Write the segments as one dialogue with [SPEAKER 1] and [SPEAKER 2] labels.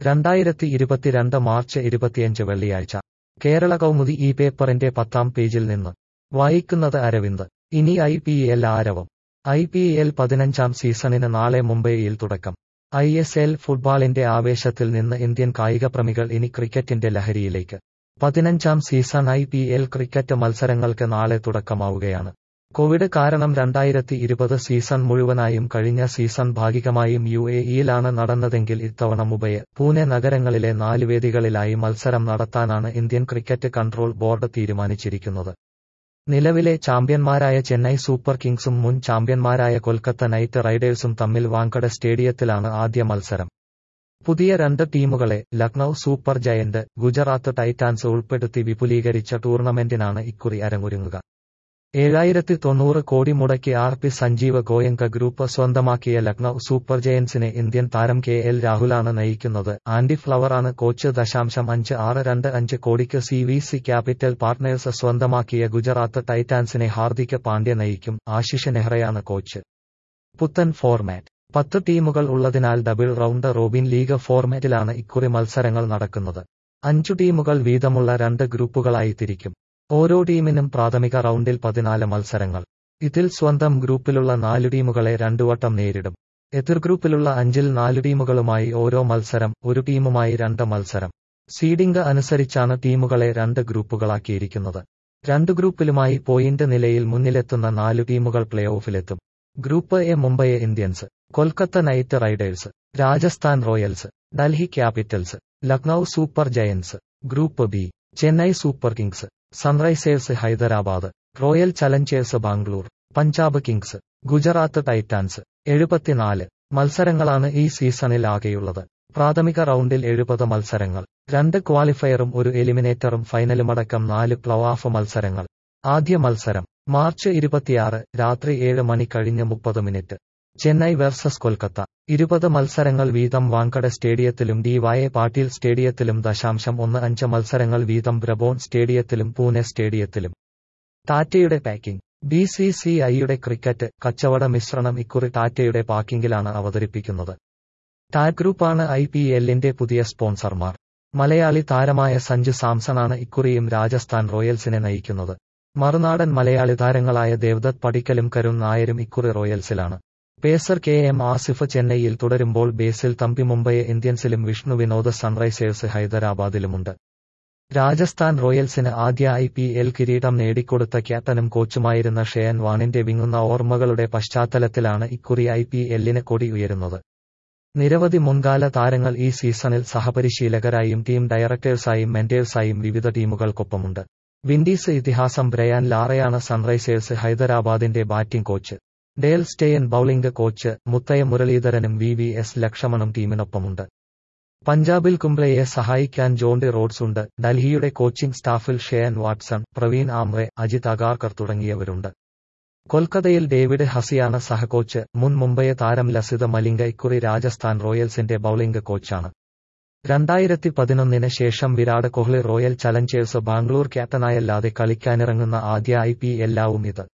[SPEAKER 1] രണ്ടായിരത്തി ഇരുപത്തിരണ്ട് മാർച്ച് ഇരുപത്തിയഞ്ച് വെള്ളിയാഴ്ച കേരള കൗമുദി ഈ പേപ്പറിന്റെ പത്താം പേജിൽ നിന്ന് വായിക്കുന്നത് അരവിന്ദ് ഇനി ഐ പി എൽ ആരവം ഐ പി എൽ പതിനഞ്ചാം സീസണിന് നാളെ മുംബൈയിൽ തുടക്കം ഐ എസ് എൽ ഫുട്ബോളിന്റെ ആവേശത്തിൽ നിന്ന് ഇന്ത്യൻ കായികപ്രമികൾ ഇനി ക്രിക്കറ്റിന്റെ ലഹരിയിലേക്ക് പതിനഞ്ചാം season I P L cricket മത്സരങ്ങൾക്ക് നാളെ തുടക്കമാവുകയാണ് കോവിഡ് കാരണം രണ്ടായിരത്തി ഇരുപത് സീസൺ മുഴുവനായും കഴിഞ്ഞ സീസൺ ഭാഗികമായും യു എ ഇയിലാണ് നടന്നതെങ്കിൽ ഇത്തവണ മുംബൈ പൂനെ നഗരങ്ങളിലെ നാല് വേദികളിലായി മത്സരം നടത്താനാണ് ഇന്ത്യൻ ക്രിക്കറ്റ് കൺട്രോൾ ബോർഡ് തീരുമാനിച്ചിരിക്കുന്നത് നിലവിലെ ചാമ്പ്യന്മാരായ ചെന്നൈ സൂപ്പർ കിങ്സും മുൻ ചാമ്പ്യന്മാരായ കൊൽക്കത്ത നൈറ്റ് റൈഡേഴ്സും തമ്മിൽ വാങ്കഡ സ്റ്റേഡിയത്തിലാണ് ആദ്യ മത്സരം പുതിയ രണ്ട് ടീമുകളെ Lucknow Super Giant Gujarat Titans ഉൾപ്പെടുത്തി വിപുലീകരിച്ച ടൂർണമെന്റിനാണ് ഇക്കുറി അരങ്ങൊരുങ്ങുക ഏഴായിരത്തി തൊണ്ണൂറ് കോടി മുടക്കി R P Sanjiv Goenka group സ്വന്തമാക്കിയ ലക്നൌ സൂപ്പർ ജയൻസിനെ ഇന്ത്യൻ താരം കെ എൽ രാഹുലാണ് നയിക്കുന്നത് ആൻഡി ഫ്ലവറാണ് കോച്ച് ദശാംശം അഞ്ച് ആറ് രണ്ട് അഞ്ച് കോടിക്ക് C V C capital partners സ്വന്തമാക്കിയ ഗുജറാത്ത് ടൈറ്റാൻസിനെ ഹാർദിക് പാണ്ഡ്യ നയിക്കും ആശിഷ് നെഹ്റയാണ് കോച്ച് പുത്തൻ ഫോർമാറ്റ് പത്ത് ടീമുകൾ ഉള്ളതിനാൽ ഡബിൾ റൗണ്ട് റോബിൻ ലീഗ് ഫോർമാറ്റിലാണ് ഇക്കുറി മത്സരങ്ങൾ നടക്കുന്നത് അഞ്ചു ടീമുകൾ വീതമുള്ള രണ്ട് ഗ്രൂപ്പുകളായി തിരിക്കും ഓരോ ടീമിനും പ്രാഥമിക റൗണ്ടിൽ പതിനാല് മത്സരങ്ങൾ ഇതിൽ സ്വന്തം ഗ്രൂപ്പിലുള്ള നാല് ടീമുകളെ രണ്ടുവട്ടം നേരിടും എതിർ ഗ്രൂപ്പിലുള്ള അഞ്ചിൽ നാല് ടീമുകളുമായി ഓരോ മത്സരം ഒരു ടീമുമായി രണ്ട് മത്സരം സീഡിംഗ് അനുസരിച്ചാണ് ടീമുകളെ രണ്ട് ഗ്രൂപ്പുകളാക്കിയിരിക്കുന്നത് രണ്ട് ഗ്രൂപ്പിലുമായി പോയിന്റ് നിലയിൽ മുന്നിലെത്തുന്ന നാല് ടീമുകൾ പ്ലേ ഓഫിലെത്തും group A Mumbai Indians Kolkata Knight Riders Rajasthan Royals Delhi Capitals Lucknow Super Giants group B Chennai Super Kings Sunrisers Hyderabad Royal Challengers Bangalore Punjab Kings Gujarat Titans എഴുപത്തിനാല് മത്സരങ്ങളാണ് ഈ സീസണിൽ ആകെയുള്ളത് പ്രാഥമിക റൗണ്ടിൽ എഴുപത് മത്സരങ്ങൾ രണ്ട് ക്വാളിഫയറും ഒരു എലിമിനേറ്ററും ഫൈനലുമടക്കം നാല് പ്ലേ ഓഫ് മത്സരങ്ങൾ ആദ്യ മത്സരം മാർച്ച് ഇരുപത്തിയാറ് രാത്രി ഏഴ് മണി കഴിഞ്ഞ് മുപ്പത് മിനിറ്റ് ചെന്നൈ വേഴ്സസ് കൊൽക്കത്ത ഇരുപത് മത്സരങ്ങൾ വീതം വാങ്കഡ സ്റ്റേഡിയത്തിലും ഡി വൈ പാട്ടീൽ സ്റ്റേഡിയത്തിലും ദശാംശം ഒന്ന് അഞ്ച് മത്സരങ്ങൾ വീതം ബ്രബോൺ സ്റ്റേഡിയത്തിലും പൂനെ സ്റ്റേഡിയത്തിലും ടാറ്റയുടെ പാക്കിംഗ് ബി സി സി ഐയുടെ ക്രിക്കറ്റ് കച്ചവട മിശ്രണം ഇക്കുറി ടാറ്റയുടെ പാക്കിംഗിലാണ് അവതരിപ്പിക്കുന്നത് ടാറ്റ് ഗ്രൂപ്പാണ് ഐ പി എല്ലിന്റെ പുതിയ സ്പോൺസർമാർ മലയാളി താരമായ സഞ്ജു സാംസണാണ് ഇക്കുറിയും രാജസ്ഥാൻ റോയൽസിനെ നയിക്കുന്നത് മറുനാടൻ മലയാളി താരങ്ങളായ ദേവദത്ത് പടിക്കലും കരുൺ നായരും ഇക്കുറി റോയൽസിലാണ് പേസർ കെ എം ആസിഫ് ചെന്നൈയിൽ തുടരുമ്പോൾ ബേസിൽ തമ്പി മുംബൈ ഇന്ത്യൻസിലും വിഷ്ണു വിനോദ് സൺറൈസേഴ്സ് ഹൈദരാബാദിലുമുണ്ട് രാജസ്ഥാൻ റോയൽസിന് ആദ്യ ഐ പി എൽ കിരീടം നേടിക്കൊടുത്ത ക്യാപ്റ്റനും കോച്ചുമായിരുന്ന ഷെയൻ വാണിന്റെ വിങ്ങുന്ന ഓർമ്മകളുടെ പശ്ചാത്തലത്തിലാണ് ഇക്കുറി ഐ പി എല്ലിന് കൊടി ഉയരുന്നത് നിരവധി മുൻകാല താരങ്ങൾ ഈ സീസണിൽ സഹപരിശീലകരായും ടീം ഡയറക്ടേഴ്സായും മെന്റേഴ്സായും വിവിധ ടീമുകൾക്കൊപ്പമുണ്ട് വിൻഡീസ് ഇതിഹാസം ബ്രയാൻ ലാറയാണ് സൺറൈസേഴ്സ് ഹൈദരാബാദിന്റെ batting coach Dale Steyn bowling coach Muttiah മുരളീധരനും വി വി എസ് ലക്ഷമണും ടീമിനൊപ്പമുണ്ട് പഞ്ചാബിൽ കുംബ്ലയെ സഹായിക്കാൻ ജോണ്ടി റോഡ്സ് ഉണ്ട് ഡൽഹിയുടെ കോച്ചിംഗ് സ്റ്റാഫിൽ ഷെയൻ വാട്സൺ പ്രവീൺ ആംറെ അജിത് അഗാർക്കർ തുടങ്ങിയവരുണ്ട് കൊൽക്കത്തയിൽ ഡേവിഡ് ഹസിയാണ് സഹകോച്ച് മുൻ മുംബൈ താരം ലസിത മലിംഗ ഇക്കുറി രാജസ്ഥാൻ റോയൽസിന്റെ ബൌളിംഗ് കോച്ചാണ് രണ്ടായിരത്തി പതിനൊന്നിന് ശേഷം വിരാട് കോഹ്ലി റോയൽ ചലഞ്ചേഴ്സ് ബാംഗ്ലൂർ ക്യാപ്റ്റനായല്ലാതെ കളിക്കാനിറങ്ങുന്ന ആദ്യ ഐ പി എല്ലാവും ഇത്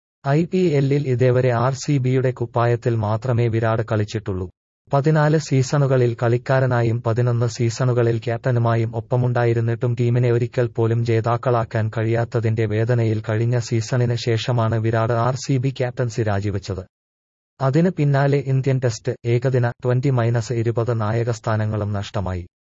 [SPEAKER 1] ഐ പി എല്ലിൽ ഇതേവരെ ആർ സി ബിയുടെ കുപ്പായത്തിൽ മാത്രമേ വിരാട് കളിച്ചിട്ടുള്ളൂ പതിനാല് സീസണുകളിൽ കളിക്കാരനായും പതിനൊന്ന് സീസണുകളിൽ ക്യാപ്റ്റനുമായും ഒപ്പമുണ്ടായിരുന്നിട്ടും ടീമിനെ ഒരിക്കൽ പോലും ജേതാക്കളാക്കാൻ കഴിയാത്തതിന്റെ വേദനയിൽ കഴിഞ്ഞ സീസണിന് ശേഷമാണ് Virat R C B captaincy രാജിവെച്ചത് അതിന് പിന്നാലെ ഇന്ത്യൻ ടെസ്റ്റ് ഏകദിന ട്വന്റി മൈനസ് ഇരുപത് നായകസ്ഥാനങ്ങളും നഷ്ടമായി